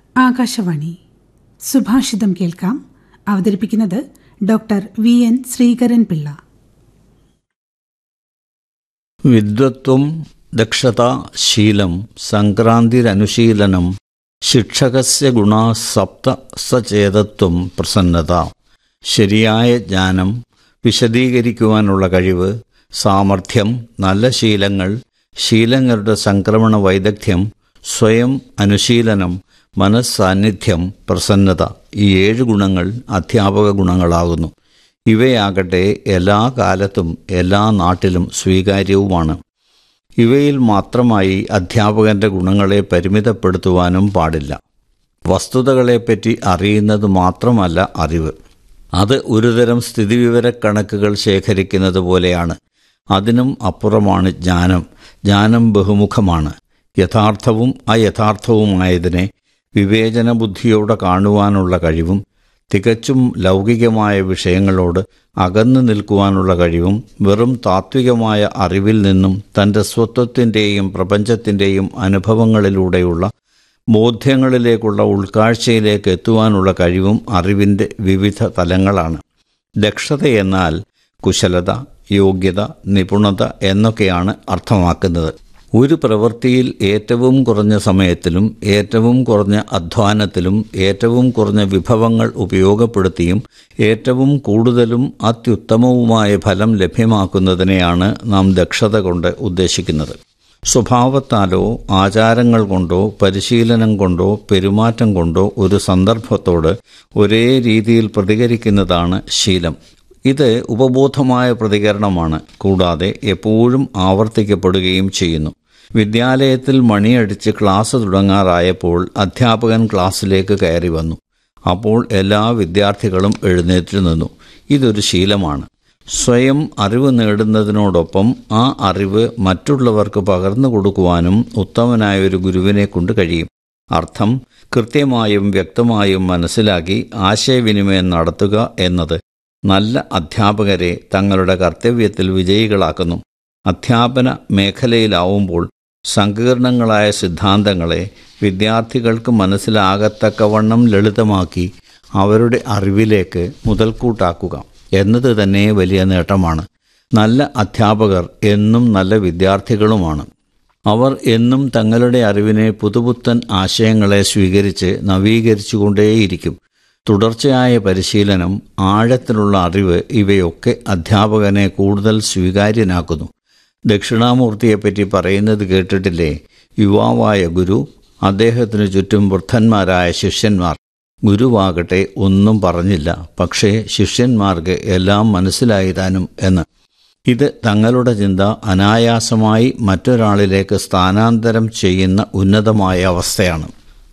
ആകാശവാണി സുഭാഷിതം കേൾക്കാം അവതരിപ്പിക്കുന്നത് doctor V N Sreekaran Pillai വിദ്വത്വം ദക്ഷത ശീലം സംക്രാന്തിരനുശീലനം ശിക്ഷകസ്യ ഗുണ സപ്ത സചേതത്വം പ്രസന്നത ശരിയായ ജ്ഞാനം വിശദീകരിക്കുവാനുള്ള കഴിവ് സാമർഥ്യം നല്ല ശീലങ്ങൾ ശീലങ്ങളുടെ സംക്രമണ വൈദഗ്ധ്യം സ്വയം അനുശീലനം മനസ്സാന്നിധ്യം പ്രസന്നത ഈ ഏഴ് ഗുണങ്ങൾ അധ്യാപക ഗുണങ്ങളാകുന്നു ഇവയാകട്ടെ എല്ലാ കാലത്തും എല്ലാ നാട്ടിലും സ്വീകാര്യവുമാണ് ഇവയിൽ മാത്രമായി അധ്യാപകന്റെ ഗുണങ്ങളെ പരിമിതപ്പെടുത്തുവാനും പാടില്ല വസ്തുതകളെപ്പറ്റി അറിയുന്നത് മാത്രമല്ല അറിവ് അത് ഒരുതരം സ്ഥിതിവിവരക്കണക്കുകൾ ശേഖരിക്കുന്നത് പോലെയാണ് അതിനും അപ്പുറമാണ് ജ്ഞാനം ജ്ഞാനം ബഹുമുഖമാണ് യഥാർത്ഥവും അയഥാർത്ഥവുമായതിനെ വിവേചന ബുദ്ധിയോടെ കാണുവാനുള്ള കഴിവും തികച്ചും ലൗകികമായ വിഷയങ്ങളോട് അകന്നു നിൽക്കുവാനുള്ള കഴിവും വെറും താത്വികമായ അറിവിൽ നിന്നും തൻ്റെ സ്വത്വത്തിൻ്റെയും പ്രപഞ്ചത്തിൻ്റെയും അനുഭവങ്ങളിലൂടെയുള്ള ബോധ്യങ്ങളിലേക്കുള്ള ഉൾക്കാഴ്ചയിലേക്ക് എത്തുവാനുള്ള കഴിവും അറിവിൻ്റെ വിവിധ തലങ്ങളാണ് ദക്ഷത എന്നാൽ കുശലത യോഗ്യത നിപുണത എന്നൊക്കെയാണ് അർത്ഥമാക്കുന്നത് ഒരു പ്രവൃത്തിയിൽ ഏറ്റവും കുറഞ്ഞ സമയത്തിലും ഏറ്റവും കുറഞ്ഞ അധ്വാനത്തിലും ഏറ്റവും കുറഞ്ഞ വിഭവങ്ങൾ ഉപയോഗപ്പെടുത്തിയും ഏറ്റവും കൂടുതലും അത്യുത്തമവുമായ ഫലം ലഭ്യമാക്കുന്നതിനെയാണ് നാം ദക്ഷത കൊണ്ട് ഉദ്ദേശിക്കുന്നത് സ്വഭാവത്താലോ ആചാരങ്ങൾ കൊണ്ടോ പരിശീലനം കൊണ്ടോ പെരുമാറ്റം കൊണ്ടോ ഒരു സന്ദർഭത്തോട് ഒരേ രീതിയിൽ പ്രതികരിക്കുന്നതാണ് ശീലം ഇത് ഉപബോധമായ പ്രതികരണമാണ് കൂടാതെ എപ്പോഴും ആവർത്തിക്കപ്പെടുകയും ചെയ്യുന്നു വിദ്യാലയത്തിൽ മണിയടിച്ച് ക്ലാസ് തുടങ്ങാറായപ്പോൾ അധ്യാപകൻ ക്ലാസ്സിലേക്ക് കയറി വന്നു അപ്പോൾ എല്ലാ വിദ്യാർത്ഥികളും എഴുന്നേറ്റ് നിന്നു ഇതൊരു ശീലമാണ് സ്വയം അറിവ് നേടുന്നതിനോടൊപ്പം ആ അറിവ് മറ്റുള്ളവർക്ക് പകർന്നു കൊടുക്കുവാനും ഉത്തമനായ ഒരു ഗുരുവിനെ കൊണ്ട് കഴിയും അർത്ഥം കൃത്യമായും വ്യക്തമായും മനസ്സിലാക്കി ആശയവിനിമയം നടത്തുക എന്നത് നല്ല അധ്യാപകരെ തങ്ങളുടെ കർത്തവ്യത്തിൽ വിജയികളാക്കുന്നു അധ്യാപന മേഖലയിലാവുമ്പോൾ സങ്കീർണങ്ങളായ സിദ്ധാന്തങ്ങളെ വിദ്യാർത്ഥികൾക്ക് മനസ്സിലാകത്തക്കവണ്ണം ലളിതമാക്കി അവരുടെ അറിവിലേക്ക് മുതൽക്കൂട്ടാക്കുക എന്നത് തന്നെ വലിയ നേട്ടമാണ് നല്ല അധ്യാപകർ എന്നും നല്ല വിദ്യാർത്ഥികളുമാണ് അവർ എന്നും തങ്ങളുടെ അറിവിനെ പുതുപുത്തൻ ആശയങ്ങളെ സ്വീകരിച്ച് നവീകരിച്ചുകൊണ്ടേയിരിക്കും തുടർച്ചയായ പരിശീലനം ആഴത്തിലുള്ള അറിവ് ഇവയൊക്കെ അധ്യാപകനെ കൂടുതൽ സ്വീകാര്യനാക്കുന്നു ദക്ഷിണാമൂർത്തിയെപ്പറ്റി പറയുന്നത് കേട്ടിട്ടില്ലേ യുവാവായ ഗുരു അദ്ദേഹത്തിനു ചുറ്റും വൃദ്ധന്മാരായ ശിഷ്യന്മാർ ഗുരുവാകട്ടെ ഒന്നും പറഞ്ഞില്ല പക്ഷേ ശിഷ്യന്മാർക്ക് എല്ലാം മനസ്സിലായി താനും എന്ന് ഇത് തങ്ങളുടെ ചിന്ത അനായാസമായി മറ്റൊരാളിലേക്ക് സ്ഥാനാന്തരം ചെയ്യുന്ന ഉന്നതമായ അവസ്ഥയാണ്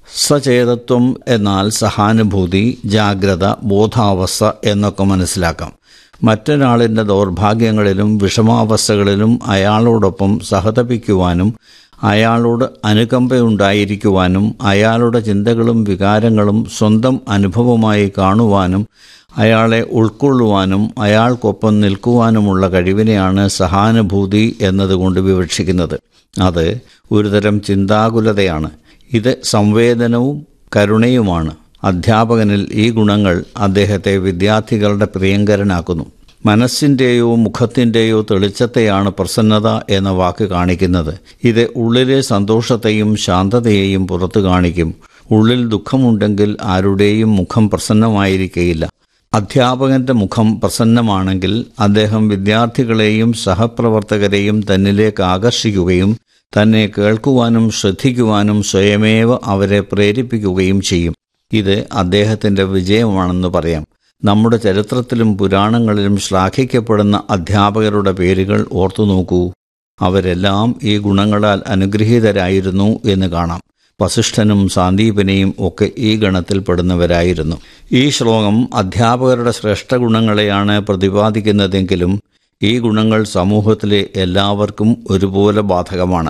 സചേതത്വം എന്നാൽ സഹാനുഭൂതി ജാഗ്രത ബോധാവസ്ഥ എന്നൊക്കെ മനസ്സിലാക്കാം മറ്റൊരാളിൻ്റെ ദൗർഭാഗ്യങ്ങളിലും വിഷമാവസ്ഥകളിലും അയാളോടൊപ്പം സഹതപിക്കുവാനും അയാളോട് അനുകമ്പയുണ്ടായിരിക്കുവാനും അയാളുടെ ചിന്തകളും വികാരങ്ങളും സ്വന്തം അനുഭവമായി കാണുവാനും അയാളെ ഉൾക്കൊള്ളുവാനും അയാൾക്കൊപ്പം നിൽക്കുവാനുമുള്ള കഴിവിനെയാണ് സഹാനുഭൂതി എന്നതുകൊണ്ട് വിവക്ഷിക്കുന്നത് അത് ഒരുതരം ചിന്താകുലതയാണ് ഇത് സംവേദനവും കരുണയുമാണ് അധ്യാപകനിൽ ഈ ഗുണങ്ങൾ അദ്ദേഹത്തെ വിദ്യാർത്ഥികളുടെ പ്രിയങ്കരനാക്കുന്നു മനസ്സിൻ്റെയോ മുഖത്തിൻ്റെയോ തെളിച്ചത്തെയാണ് പ്രസന്നത എന്ന വാക്ക് കാണിക്കുന്നത് ഇത് ഉള്ളിലെ സന്തോഷത്തെയും ശാന്തതയെയും പുറത്തു കാണിക്കും ഉള്ളിൽ ദുഃഖമുണ്ടെങ്കിൽ ആരുടെയും മുഖം പ്രസന്നമായിരിക്കയില്ല അധ്യാപകന്റെ മുഖം പ്രസന്നമാണെങ്കിൽ അദ്ദേഹം വിദ്യാർത്ഥികളെയും സഹപ്രവർത്തകരെയും തന്നിലേക്ക് ആകർഷിക്കുകയും തന്നെ കേൾക്കുവാനും ശ്രദ്ധിക്കുവാനും സ്വയമേവ അവരെ പ്രേരിപ്പിക്കുകയും ചെയ്യും ഇത് അദ്ദേഹത്തിന്റെ വിജയമാണെന്ന് പറയാം നമ്മുടെ ചരിത്രത്തിലും പുരാണങ്ങളിലും ശ്ലാഘിക്കപ്പെടുന്ന അധ്യാപകരുടെ പേരുകൾ ഓർത്തു നോക്കൂ അവരെല്ലാം ഈ ഗുണങ്ങളാൽ അനുഗ്രഹീതരായിരുന്നു എന്ന് കാണാം വസിഷ്ഠനും സാന്ദീപനെയും ഒക്കെ ഈ ഗണത്തിൽപ്പെടുന്നവരായിരുന്നു ഈ ശ്ലോകം അധ്യാപകരുടെ ശ്രേഷ്ഠ ഗുണങ്ങളെയാണ് പ്രതിപാദിക്കുന്നതെങ്കിലും ഈ ഗുണങ്ങൾ സമൂഹത്തിലെ എല്ലാവർക്കും ഒരുപോലെ ബാധകമാണ്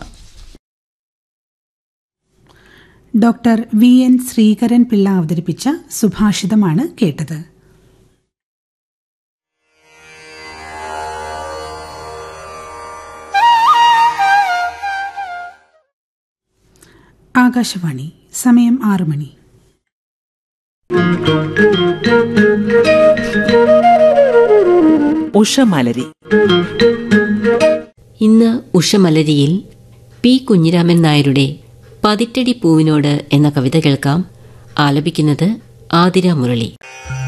doctor V N Sreekaran Pillai അവതരിപ്പിച്ച സുഭാഷിതമാണ് കേട്ടത് ആകാശവാണി സമയം ആറു മണി ഉഷമലരി ഇന്ന് ഉഷമലരിയിൽ പി കുഞ്ഞിരാമൻ നായരുടെ പതിറ്റടി പൂവിനോട് എന്ന കവിത കേൾക്കാം ആലപിക്കുന്നത് ആതിര മുരളി